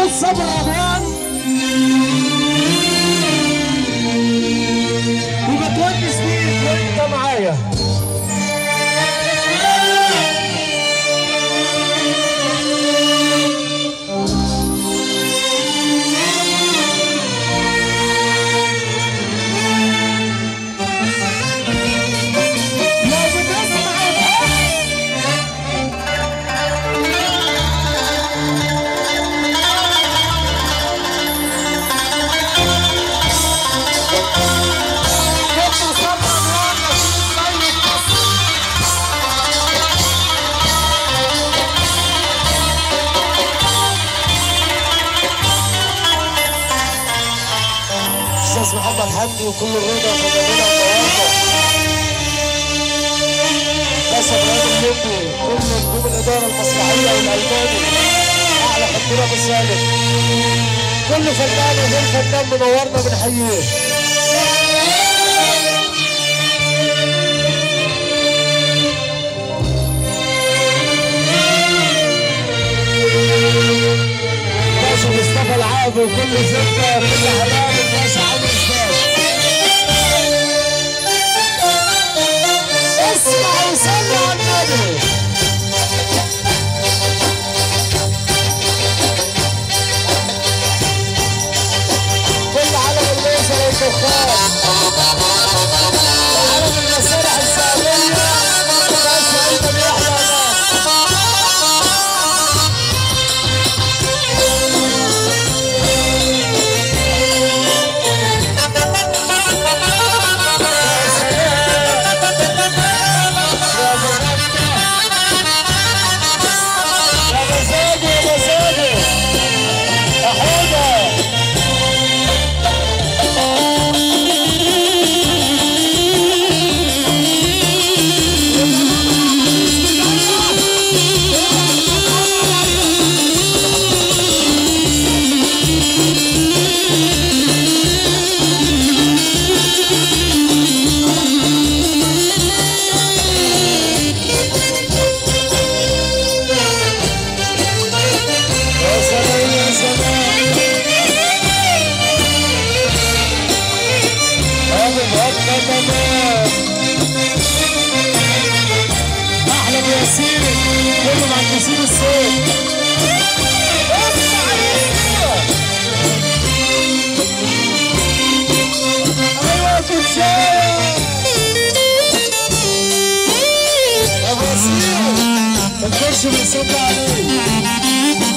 محمود صبر رضوان وبتونس بيك وانت معايا لو بتسمع الحب كنت صبر رضوان طيب استاذ محمد حمدي وكل الرضا فنانين التواصل بس ابراهيم الليمبي كل نجوم الاداره المسرحيه والالماني اعلى حضور ابو سالم كل فنان وغير فنان منورنا بنحييه باشا مصطفى العاب وكل زبده وكل حلال الباشا عمرو الشاش اسمع وصلي على النبي كل علم الليزر والدخان وعلم المسارح السعودية بس انت بيحيى ناس يا مزاجي يا مزاجي يا حوده يا سلام يا سلام هذا الوقت تمام احلى بياسين كله مهندسين الصوت اسمع ايوه ايوه كوتشايه يا بياسين ما تكونش بنصب عليك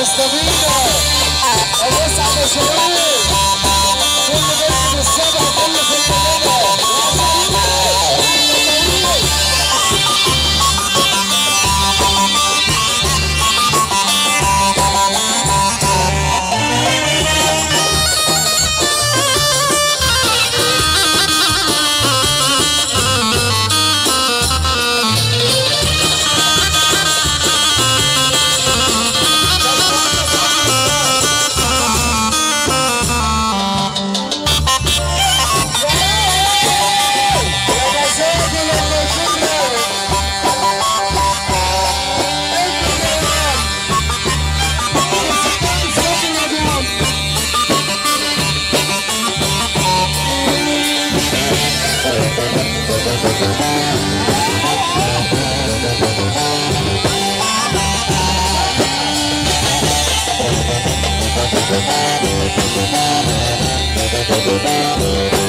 تستفيدنا اليسعد يا شباب كل بنت بالسبع كل في المدينة يا مشاكل المشكلة Thank you.